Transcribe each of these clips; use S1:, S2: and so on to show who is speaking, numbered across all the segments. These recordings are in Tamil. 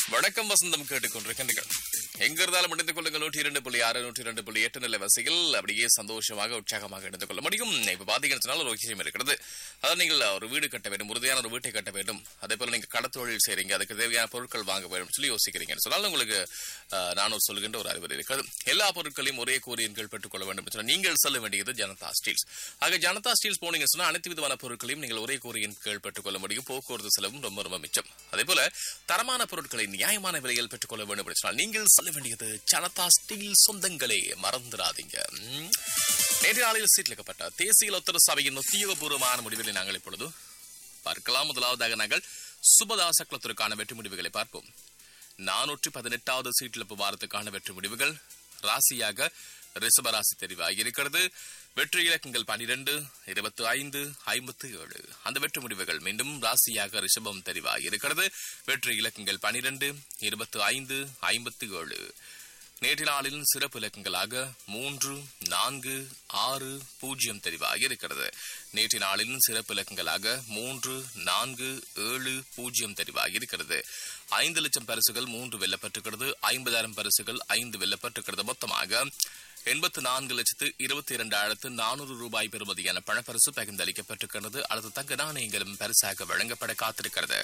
S1: வணக்கம் வசந்தம் கேட்டுக்கொண்டிருக்கின்றீர்கள் எங்க இருந்தாலும் இணைந்து கொள்ளுங்கள் நூற்றி இரண்டு புள்ளி ஆறு நூற்றி இரண்டு புள்ளி எட்டு நிலை வசையில் அப்படியே சந்தோஷமாக உற்சாகமாக இணைந்து கொள்ள முடியும் இப்ப பாத்தீங்கன்னு சொன்னால் ஒரு விஷயம் இருக்கிறது அதாவது நீங்கள் ஒரு வீடு கட்ட வேண்டும் உறுதியான ஒரு வீட்டை கட்ட வேண்டும் அதே போல நீங்க கடத்தொழில் செய்றீங்க அதுக்கு தேவையான பொருட்கள் வாங்க வேண்டும் சொல்லி யோசிக்கிறீங்கன்னு சொன்னால் உங்களுக்கு அஹ், நான் ஒரு சொல்லுகின்ற ஒரு அறிவுரை இருக்கிறது எல்லா பொருட்களையும் ஒரே கூறியின் கீழ் பெற்றுக்கொள்ள வேண்டும் என்று சொன்னால் நீங்கள் செல்ல வேண்டியது ஜனதா ஸ்டீல்ஸ் ஆக ஜனதா ஸ்டீல்ஸ் போனீங்கன்னு சொன்னா அனைத்து விதமான பொருட்களையும் நீங்கள் ஒரே கூறியின் கீழ் பெற்றுக்கொள்ள முடியும் போக்குவரத்து செலவும் ரொம்ப ரொம்ப மிச்சம் அதே போல தரமான பொருட்களை நியாயமான விலையில் பெற்றுக்கொள்ள வேண்டும் என்று சொன்னால் நீங்கள் செல்ல வேண்டியது ஜனதா ஸ்டீல் சொந்தங்களே மறந்துடாதீங்க ம். நேற்று நாளில் சீட்டிலிக்கப்பட்ட தேசிய லொத்தர சபையின் உத்தியோகபூர்வமான முடிவுகளை நாங்கள் இப்பொழுது பார்க்கலாம் முதலாவதாக நாங்கள் சுபதாச குலத்திற்கான வெற்றி முடிவுகளை பார்ப்போம் நானூற்றி பதினெட்டாவது சீட்டிழப்பு வாரத்துக்கான வெற்றி முடிவுகள் ராசியாக ரிஷபராசி தெரிவாகி இருக்கிறது வெற்றி இலக்கங்கள் பனிரெண்டு இருபத்தி ஐந்து ஐம்பத்தி ஏழு அந்த வெற்றி முடிவுகள் மீண்டும் ராசியாக ரிஷபம் தெரிவாகி இருக்கிறது வெற்றி இலக்கங்கள் பனிரெண்டு இருபத்தி ஐந்து ஐம்பத்தி ஏழு நேற்று நாளில் சிறப்பு இலக்கங்களாக மூன்று நான்கு ஆறு பூஜ்ஜியம் தெரிவாகி இருக்கிறது நேற்று நாளில் சிறப்பு இலக்கங்களாக மூன்று நான்கு ஏழு பூஜ்ஜியம் தெரிவாகி இருக்கிறது ஐந்து லட்சம் பரிசுகள் மூன்று வெல்லப்பட்டிருக்கிறது ஐம்பதாயிரம் பரிசுகள் ஐந்து வெல்லப்பட்டிருக்கிறது மொத்தமாக எண்பத்து நான்கு லட்சத்து இருபத்தி இரண்டாயிரத்து நானூறு ரூபாய் பெறுமதியான பணப்பரிசு பகிர்ந்தளிக்கப்பட்டிருக்கிறது அடுத்த தங்க நாணயங்களும் பரிசாக வழங்கப்பட காத்திருக்கிறது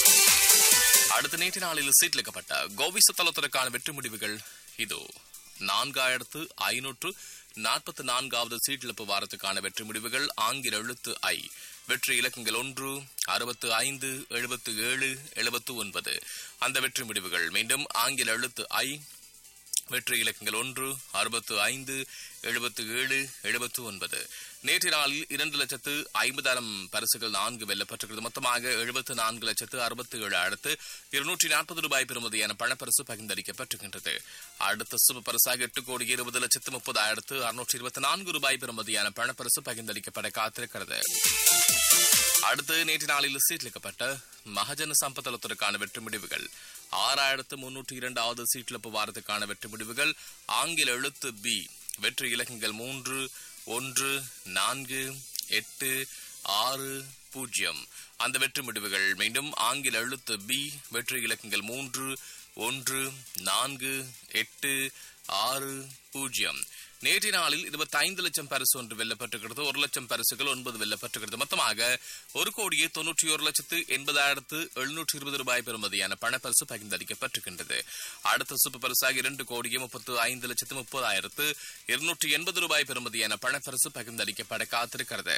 S1: அடுத்த நேற்று நாளில் சீட்டிலிக்கப்பட்ட கோவிச தளத்திற்கான வெற்றி முடிவுகள் இதோ நான்காயிரத்து ஐநூற்று நாற்பத்தி நான்காவது சீட்டிழப்பு வாரத்துக்கான வெற்றி முடிவுகள் ஆங்கில எழுத்து ஐ வெற்றி இலக்கங்கள் ஒன்று அறுபத்து ஐந்து எழுபத்து ஏழு எழுபத்து ஒன்பது அந்த வெற்றி முடிவுகள் மீண்டும் ஆங்கில எழுத்து ஐ வெற்றி இலக்கங்கள் ஒன்று அறுபத்து ஐந்து எழுபத்து ஏழு எழுபத்து ஒன்பது நேற்று நாளில் இரண்டு லட்சத்து ஐம்பதாயிரம் பரிசுகள் நான்கு வெல்லப்பட்டிருக்கிறது மொத்தமாக எழுபத்து நான்கு லட்சத்து அறுபத்தி ஏழாயிரத்து இருநூற்றி நாற்பது ரூபாய் பெறுமதியான பணப்பரிசு பகிர்ந்தளிக்கப்பட்டிருக்கின்றது அடுத்த சுப பரிசாக எட்டு கோடி இருபது லட்சத்து முப்பதாயிரத்து அறுநூற்றி இருபத்தி நான்கு ரூபாய் பெறுமதியான பணப்பரிசு பகிர்ந்தளிக்கப்பட காத்திருக்கிறது அடுத்து நேற்று நாளில் சீட்டிலிக்கப்பட்ட மகஜன சம்பத்தளத்திற்கான வெற்றி முடிவுகள் ஆறாயிரத்து முன்னூற்றி இரண்டாவது சீட்டிழப்பு வாரத்துக்கான வெற்றி முடிவுகள் ஆங்கில எழுத்து பி வெற்றி இலக்கங்கள் மூன்று ஒன்று நான்கு எட்டு ஆறு பூஜ்ஜியம் அந்த வெற்றி முடிவுகள் மீண்டும் ஆங்கில எழுத்து பி வெற்றி இலக்கங்கள் மூன்று ஒன்று நான்கு எட்டு ஆறு பூஜ்ஜியம் நேற்று நாளில் இருபத்தி ஐந்து லட்சம் பரிசு ஒன்று வெல்லப்பட்டிருக்கிறது ஒரு லட்சம் பரிசுகள் ஒன்பது வெல்லப்பட்டிருக்கிறது மொத்தமாக ஒரு கோடியே தொன்னூற்றி ஒரு லட்சத்து எண்பதாயிரத்து எழுநூற்றி இருபது ரூபாய் பெறுமதியான பணப்பரிசு பகிர்ந்தளிக்கப்பட்டிருக்கின்றது அடுத்த சூப்பர் பரிசாக இரண்டு கோடியே முப்பத்து ஐந்து லட்சத்து முப்பதாயிரத்து இருநூற்றி எண்பது ரூபாய் பெறுமதியான பணப்பரிசு பகிர்ந்தளிக்கப்பட காத்திருக்கிறது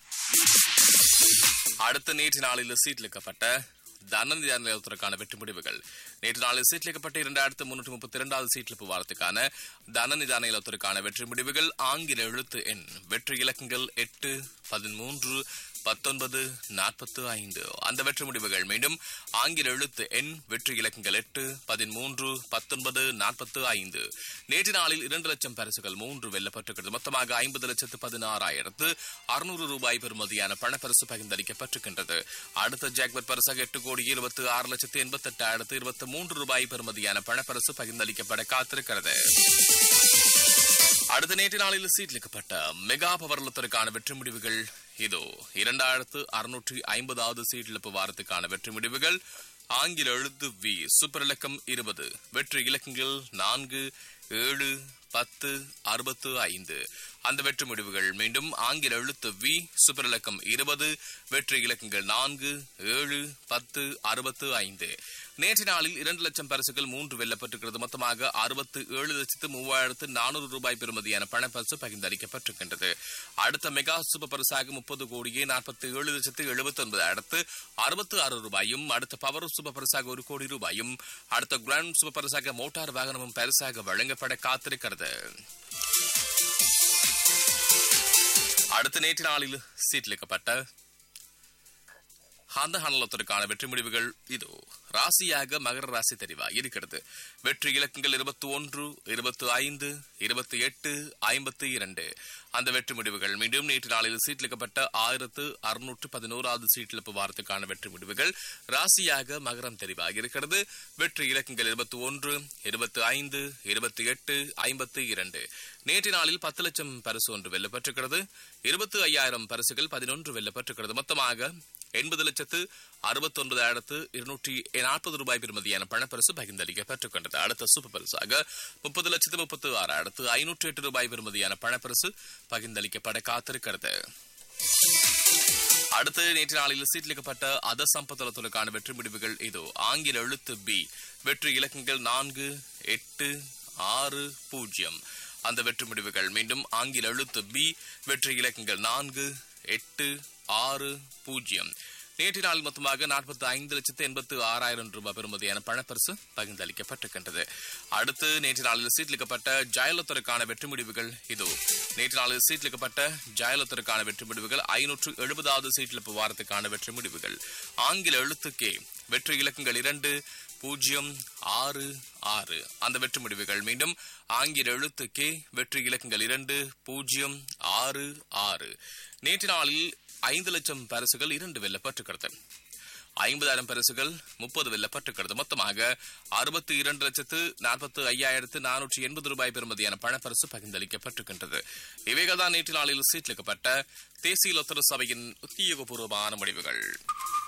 S1: அடுத்த நேற்று நாளில் சீட்டிலிக்கப்பட்ட தனநிதி நிலையத்திற்கான வெற்றி முடிவுகள் நேற்று நாளில் சீட்டிலிக்கப்பட்ட இரண்டாயிரத்து முன்னூற்றி முப்பத்தி இரண்டாவது சீட்டிலிப்பு வாரத்துக்கான தனநிதான நிலையத்திற்கான வெற்றி முடிவுகள் ஆங்கில எழுத்து எண் வெற்றி இலக்கங்கள் எட்டு பதிமூன்று பத்தொன்பது நாற்பத்து ஐந்து அந்த வெற்றி முடிவுகள் மீண்டும் ஆங்கில எழுத்து எண் வெற்றி இலக்கங்கள் எட்டு பதிமூன்று பத்தொன்பது நாற்பத்து ஐந்து நேற்று நாளில் இரண்டு லட்சம் பரிசுகள் மூன்று வெல்லப்பட்டிருக்கிறது மொத்தமாக ஐம்பது லட்சத்து பதினாறாயிரத்து அறுநூறு ரூபாய் பெறுமதியான பணப்பரிசு பகிர்ந்தளிக்கப்பட்டிருக்கின்றது அடுத்த ஜாக்பட் பரிசாக எட்டு கோடி இருபத்தி ஆறு லட்சத்து எண்பத்தி எட்டாயிரத்து இருபத்தி மூன்று ரூபாய் பெறுமதியான பணப்பரிசு பகிர்ந்தளிக்கப்பட காத்திருக்கிறது அடுத்த நேற்று நாளில் சீட்லிக்கப்பட்ட மெகா பவர்லத்திற்கான வெற்றி முடிவுகள் இதோ இரண்டாயிரத்து அறுநூற்றி ஐம்பதாவது சீட்டிழப்பு வாரத்துக்கான வெற்றி முடிவுகள் ஆங்கில எழுத்து வி சூப்பர் இலக்கம் இருபது வெற்றி இலக்கங்கள் நான்கு ஏழு பத்து அறுபத்து ஐந்து அந்த வெற்றி முடிவுகள் மீண்டும் ஆங்கில எழுத்து வி சூப்பர் இலக்கம் இருபது வெற்றி இலக்கங்கள் நான்கு ஏழு பத்து அறுபத்து ஐந்து நேற்று நாளில் இரண்டு லட்சம் பரிசுகள் மூன்று வெல்லப்பட்டிருக்கிறது மொத்தமாக அறுபத்து ஏழு லட்சத்து மூவாயிரத்து நானூறு ரூபாய் பெறுமதியான பணப்பரிசு பகிர்ந்தளிக்கப்பட்டிருக்கின்றது அடுத்த மெகா சூப்பர் பரிசாக முப்பது கோடியே நாற்பத்தி ஏழு லட்சத்து எழுபத்தி ஒன்பதாயிரத்து அறுபத்து ஆறு ரூபாயும் அடுத்த பவர் சூப்பர் பரிசாக ஒரு கோடி ரூபாயும் அடுத்த கிராண்ட் சூப்பர் பரிசாக மோட்டார் வாகனமும் பரிசாக வழங்கப்பட காத்திருக்கிறது அடுத்த நேற்று நாளில் சீட்டிலிக்கப்பட்ட அந்த ஹனலத்திற்கான வெற்றி முடிவுகள் இதோ ராசியாக மகர ராசி தெரிவா இருக்கிறது வெற்றி இலக்கங்கள் இருபத்தி ஒன்று இருபத்தி ஐந்து இருபத்தி எட்டு ஐம்பத்தி இரண்டு அந்த வெற்றி முடிவுகள் மீண்டும் நேற்று நாளில் சீட்டிலிக்கப்பட்ட ஆயிரத்து அறுநூற்று பதினோராவது சீட்டிழப்பு வாரத்துக்கான வெற்றி முடிவுகள் ராசியாக மகரம் தெரிவாக இருக்கிறது வெற்றி இலக்கங்கள் இருபத்தி ஒன்று இருபத்தி ஐந்து இருபத்தி எட்டு ஐம்பத்தி இரண்டு நேற்று நாளில் பத்து லட்சம் பரிசு ஒன்று வெல்லப்பட்டிருக்கிறது இருபத்தி ஐயாயிரம் பரிசுகள் பதினொன்று வெல்லப்பட்டிருக்கிறது மொத்தமாக எண்பது லட்சத்து அறுபத்தி ஒன்பதாயிரத்து இருநூற்றி நாற்பது ரூபாய் பெறுமதியான பணப்பரிசு பகிர்ந்தளிக்க பெற்றுக்கொண்டது அடுத்த சூப்பர் பரிசாக முப்பது லட்சத்து முப்பத்து ஆறாயிரத்து ஐநூற்றி எட்டு ரூபாய் பெறுமதியான பணப்பரிசு பகிர்ந்தளிக்கப்பட காத்திருக்கிறது அடுத்து நேற்று நாளில் சீட்லிக்கப்பட்ட அத சம்பத்தலத்துக்கான வெற்றி முடிவுகள் இதோ ஆங்கில எழுத்து பி வெற்றி இலக்கங்கள் நான்கு எட்டு ஆறு பூஜ்ஜியம் அந்த வெற்றி முடிவுகள் மீண்டும் ஆங்கில எழுத்து பி வெற்றி இலக்கங்கள் நான்கு எட்டு ஆறு பூஜ்ஜியம் நேற்று நாள் மொத்தமாக நாற்பத்தி ஐந்து லட்சத்து எண்பத்து ஆறாயிரம் ரூபாய் பெறுமதியான பணப்பரிசு பகிர்ந்தளிக்கப்பட்டிருக்கின்றது அடுத்து நேற்று நாளில் சீட்லிக்கப்பட்ட ஜெயலலிதருக்கான வெற்றி முடிவுகள் இதோ நேற்று நாளில் சீட்லிக்கப்பட்ட ஜெயலலிதருக்கான வெற்றி முடிவுகள் ஐநூற்று எழுபதாவது சீட்லிப்பு வாரத்துக்கான வெற்றி முடிவுகள் ஆங்கில எழுத்துக்கே வெற்றி இலக்கங்கள் இரண்டு பூஜ்ஜியம் ஆறு ஆறு அந்த வெற்றி முடிவுகள் மீண்டும் ஆங்கில எழுத்துக்கே வெற்றி இலக்கங்கள் இரண்டு பூஜ்ஜியம் ஆறு ஆறு நேற்று நாளில் ஐந்து லட்சம் பரிசுகள் இரண்டு வெல்லப்பட்டிருக்கிறது ஐம்பதாயிரம் பரிசுகள் முப்பது வெல்லப்பட்டிருக்கிறது மொத்தமாக அறுபத்தி இரண்டு லட்சத்து நாற்பத்து ஐயாயிரத்து நானூற்றி எண்பது ரூபாய் பெறுமதியான பணப்பரிசு பகிர்ந்தளிக்கப்பட்டிருக்கின்றது இவைகள் தான் நேற்று நாளில் சீட்லிக்கப்பட்ட தேசிய லொத்தர சபையின் உத்தியோகபூர்வமான முடிவுகள்